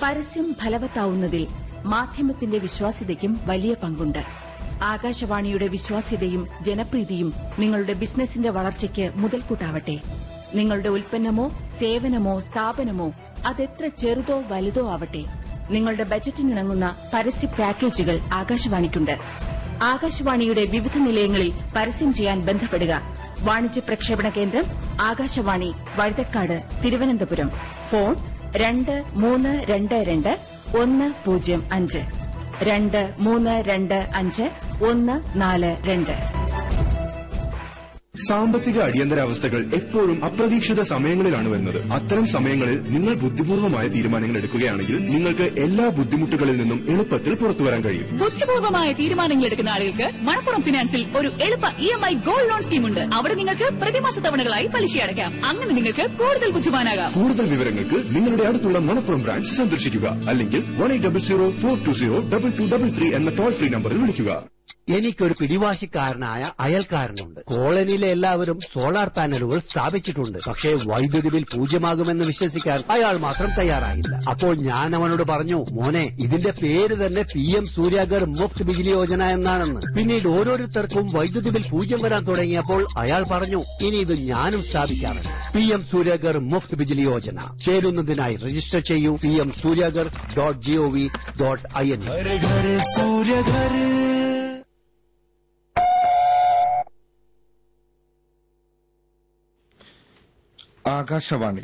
പരസ്യം ഫലവത്താവുന്നതിൽ മാധ്യമത്തിന്റെ വിശ്വാസ്യതയ്ക്കും വലിയ പങ്കുണ്ട് ആകാശവാണിയുടെ വിശ്വാസ്യതയും ജനപ്രീതിയും നിങ്ങളുടെ ബിസിനസിന്റെ വളർച്ചയ്ക്ക് മുതൽക്കൂട്ടാവട്ടെ നിങ്ങളുടെ ഉൽപ്പന്നമോ സേവനമോ സ്ഥാപനമോ അതെത്ര ചെറുതോ വലുതോ ആവട്ടെ നിങ്ങളുടെ ബജറ്റിനിണങ്ങുന്ന പരസ്യ പാക്കേജുകൾ ആകാശവാണിക്കുണ്ട് ആകാശവാണിയുടെ വിവിധ നിലയങ്ങളിൽ പരസ്യം ചെയ്യാൻ ബന്ധപ്പെടുക വാണിജ്യ പ്രക്ഷേപണ കേന്ദ്രം ആകാശവാണി വഴുതക്കാട് തിരുവനന്തപുരം ഫോൺ രണ്ട് മൂന്ന് രണ്ട് രണ്ട് ഒന്ന് പൂജ്യം അഞ്ച് രണ്ട് മൂന്ന് രണ്ട് അഞ്ച് ഒന്ന് നാല് രണ്ട് സാമ്പത്തിക അടിയന്തരാവസ്ഥകൾ എപ്പോഴും അപ്രതീക്ഷിത സമയങ്ങളിലാണ് വരുന്നത് അത്തരം സമയങ്ങളിൽ നിങ്ങൾ ബുദ്ധിപൂർവമായ തീരുമാനങ്ങൾ എടുക്കുകയാണെങ്കിൽ നിങ്ങൾക്ക് എല്ലാ ബുദ്ധിമുട്ടുകളിൽ നിന്നും എളുപ്പത്തിൽ പുറത്തു വരാൻ കഴിയും ബുദ്ധിപൂർവമായ തീരുമാനങ്ങൾ എടുക്കുന്ന ആളുകൾക്ക് മണപ്പുറം ഫിനാൻസിൽ ഒരു എളുപ്പ E M I gold loan scheme ഉണ്ട് അവിടെ നിങ്ങൾക്ക് പ്രതിമാസ തവണകളായി പലിശ അടയ്ക്കാം അങ്ങനെ നിങ്ങൾക്ക് കൂടുതൽ ബുദ്ധിമാനാകാം കൂടുതൽ വിവരങ്ങൾക്ക് നിങ്ങളുടെ അടുത്തുള്ള മണപ്പുറം ബ്രാഞ്ച് സന്ദർശിക്കുക അല്ലെങ്കിൽ one eight double zero four two zero double two double three എന്ന ടോൾ ഫ്രീ നമ്പറിൽ വിളിക്കുക എനിക്കൊരു പിടിവാശിക്കാരനായ അയൽക്കാരനുണ്ട് കോളനിയിലെ എല്ലാവരും സോളാർ പാനലുകൾ സ്ഥാപിച്ചിട്ടുണ്ട് പക്ഷേ വൈദ്യുതി ബിൽ പൂജ്യമാകുമെന്ന് വിശ്വസിക്കാൻ അയാൾ മാത്രം തയ്യാറായില്ല അപ്പോൾ ഞാൻ അവനോട് പറഞ്ഞു മോനെ ഇതിന്റെ പേര് തന്നെ പി എം സൂര്യാഗർ മുഫ്ത് ബിജിലി യോജന എന്നാണെന്ന് പിന്നീട് ഓരോരുത്തർക്കും വൈദ്യുതി ബിൽ പൂജ്യം വരാൻ തുടങ്ങിയപ്പോൾ അയാൾ പറഞ്ഞു ഇനി ഇത് ഞാനും സ്ഥാപിക്കാറുണ്ട് പി എം സൂര്യാഗർ മുഫ്ത് ബിജിലി യോജന ചേരുന്നതിനായി രജിസ്റ്റർ ചെയ്യൂ P M Suryaghar dot G O V dot I N Akashvani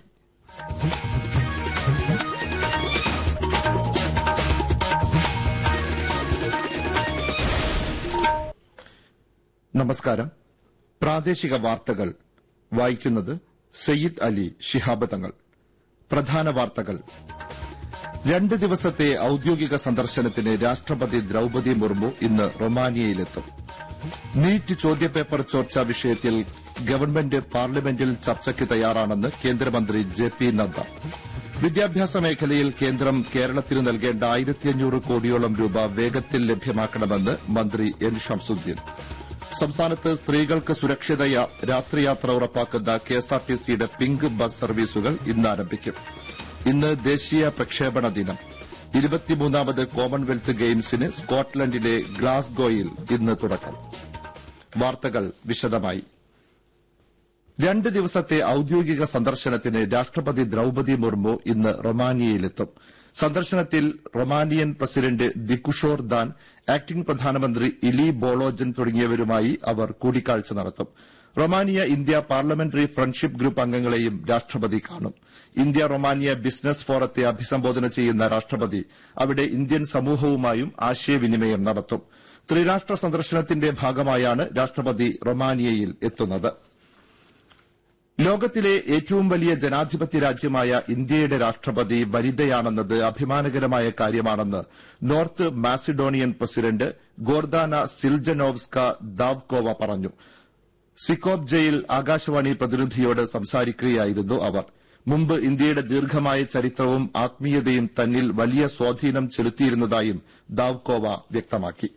നമസ്കാരം പ്രാദേശിക വാർത്തകൾ വായിക്കുന്നത് സയ്യിദ് അലി ശിഹാബ് തങ്ങൾ പ്രധാന വാർത്തകൾ രണ്ട് ദിവസത്തെ ഔദ്യോഗിക സന്ദർശനത്തിന് രാഷ്ട്രപതി ദ്രൌപതി മുർമു ഇന്ന് റൊമാനിയയിലെത്തും നീറ്റ് ചോദ്യപേപ്പർ ചോർച്ചാ വിഷയത്തിൽ ഗവൺമെന്റ് പാർലമെന്റിൽ ചർച്ചയ്ക്ക് തയ്യാറാണെന്ന് കേന്ദ്രമന്ത്രി ജെ പി നദ്ദ വിദ്യാഭ്യാസ മേഖലയിൽ കേന്ദ്രം കേരളത്തിന് നൽകേണ്ട ആയിരത്തി അഞ്ഞൂറ് കോടിയോളം രൂപ വേഗത്തിൽ ലഭ്യമാക്കണമെന്ന് മന്ത്രി എൻ ഷംസുദ്ദീൻ സംസ്ഥാനത്ത് സ്ത്രീകൾക്ക് സുരക്ഷിത യാ- രാത്രിയാത്ര ഉറപ്പാക്കുന്ന കെഎസ്ആർടിസിയുടെ പിങ്ക് ബസ് സർവീസുകൾ ഇന്ന് ആരംഭിക്കും ഇന്ന് ദേശീയ പ്രക്ഷേപണ ദിനം ഇരുപത്തിമൂന്നാമത് കോമൺവെൽത്ത് ഗെയിംസിന് സ്കോട്ട്ലൻഡിലെ ഗ്ലാസ്ഗോയിൽ ഇന്ന് തുടക്കം വാർത്തകൾ വിശദമായി രണ്ട് ദിവസത്തെ ഔദ്യോഗിക സന്ദർശനത്തിന് രാഷ്ട്രപതി ദ്രൌപതി മുർമു ഇന്ന് റൊമാനിയയിലെത്തും സന്ദർശനത്തിൽ Romanian president Nicusor Dan acting പ്രധാനമന്ത്രി ഇലി ബോളോജൻ തുടങ്ങിയവരുമായി അവർ കൂടിക്കാഴ്ച നടത്തും Romania India parliamentary friendship group അംഗങ്ങളെയും രാഷ്ട്രപതി കാണും ഇന്ത്യ റൊമാനിയ ബിസിനസ് ഫോറത്തെ അഭിസംബോധന ചെയ്യുന്ന രാഷ്ട്രപതി അവിടെ ഇന്ത്യൻ സമൂഹവുമായും ആശയവിനിമയം നടത്തും ത്രിരാഷ്ട്ര സന്ദർശനത്തിന്റെ ഭാഗമായാണ് രാഷ്ട്രപതി റൊമാനിയയിൽ എത്തുന്നത് ലോകത്തിലെ ഏറ്റവും വലിയ ജനാധിപത്യ രാജ്യമായ ഇന്ത്യയുടെ രാഷ്ട്രപതി വനിതയാണെന്നത് അഭിമാനകരമായ കാര്യമാണെന്ന് North Macedonian president Gordana Siljanovska Davkova പറഞ്ഞു സിക്കോബ്ജയിൽ ആകാശവാണി പ്രതിനിധിയോട് സംസാരിക്കുകയായിരുന്നു അവർ മുമ്പ് ഇന്ത്യയുടെ ദീർഘമായ ചരിത്രവും ആത്മീയതയും തന്നിൽ വലിയ സ്വാധീനം ചെലുത്തിയിരുന്നതായും ദാവ്കോവ വ്യക്തമാക്കി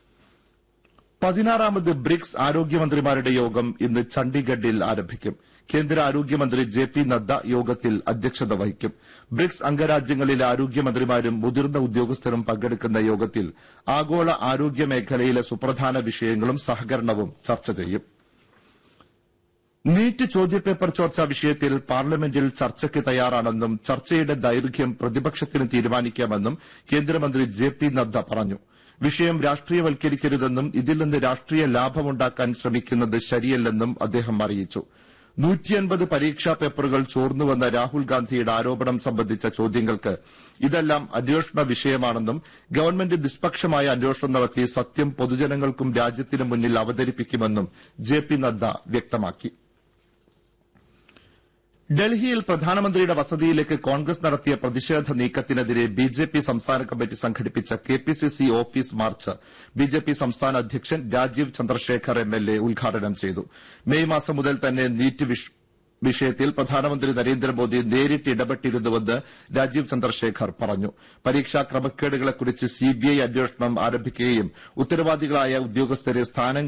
പതിനാറാമത് ബ്രിക്സ് ആരോഗ്യമന്ത്രിമാരുടെ യോഗം ഇന്ന് ചണ്ഡീഗഡിൽ ആരംഭിക്കും കേന്ദ്ര ആരോഗ്യമന്ത്രി ജെ പി നദ്ദ യോഗത്തിൽ അധ്യക്ഷത വഹിക്കും ബ്രിക്സ് അംഗരാജ്യങ്ങളിലെ ആരോഗ്യമന്ത്രിമാരും മുതിർന്ന ഉദ്യോഗസ്ഥരും പങ്കെടുക്കുന്ന യോഗത്തിൽ ആഗോള ആരോഗ്യ മേഖലയിലെ സുപ്രധാന വിഷയങ്ങളും സഹകരണവും ചർച്ച ചെയ്യും നീറ്റ് ചോദ്യപേപ്പർ ചോർച്ചാ വിഷയത്തിൽ പാർലമെന്റിൽ ചർച്ചയ്ക്ക് തയ്യാറാണെന്നും ചർച്ചയുടെ ദൈർഘ്യം പ്രതിപക്ഷത്തിന് തീരുമാനിക്കാമെന്നും കേന്ദ്രമന്ത്രി ജെ പി നദ്ദ പറഞ്ഞു വിഷയം രാഷ്ട്രീയവൽക്കരിക്കരുതെന്നും ഇതിൽ നിന്ന് രാഷ്ട്രീയ ലാഭമുണ്ടാക്കാൻ ശ്രമിക്കുന്നത് ശരിയല്ലെന്നും അദ്ദേഹം അറിയിച്ചു നൂറ്റിയൻപത് പരീക്ഷാ പേപ്പറുകൾ ചോർന്നുവെന്ന രാഹുൽ ഗാന്ധിയുടെ ആരോപണം സംബന്ധിച്ച ചോദ്യങ്ങൾക്ക് ഇതെല്ലാം അന്വേഷണ വിഷയമാണെന്നും ഗവൺമെന്റ് നിഷ്പക്ഷമായ അന്വേഷണം നടത്തി സത്യം പൊതുജനങ്ങൾക്കും രാജ്യത്തിനും മുന്നിൽ അവതരിപ്പിക്കുമെന്നും ജെ പി നദ്ദ വ്യക്തമാക്കി ഡൽഹിയിൽ പ്രധാനമന്ത്രിയുടെ വസതിയിലേക്ക് കോൺഗ്രസ് നടത്തിയ പ്രതിഷേധ നീക്കത്തിനെതിരെ ബി ജെ പി സംസ്ഥാന കമ്മിറ്റി സംഘടിപ്പിച്ച K P C C office march B J P സംസ്ഥാന അധ്യക്ഷൻ Rajeev Chandrasekhar M L A ഉദ്ഘാടനം ചെയ്തു മെയ് മാസം മുതൽ തന്നെ നീറ്റ് വിഷ- വിഷയത്തിൽ പ്രധാനമന്ത്രി നരേന്ദ്രമോദി നേരിട്ട് ഇടപെട്ടിരുന്നുവെന്ന് രാജീവ് ചന്ദ്രശേഖർ പറഞ്ഞു പരീക്ഷാ ക്രമക്കേടുകളെക്കുറിച്ച് സിബിഐ അന്വേഷണം ആരംഭിക്കുകയും ഉത്തരവാദികളായ ഉദ്യോഗസ്ഥരെ സ്ഥാനങ്ങൾ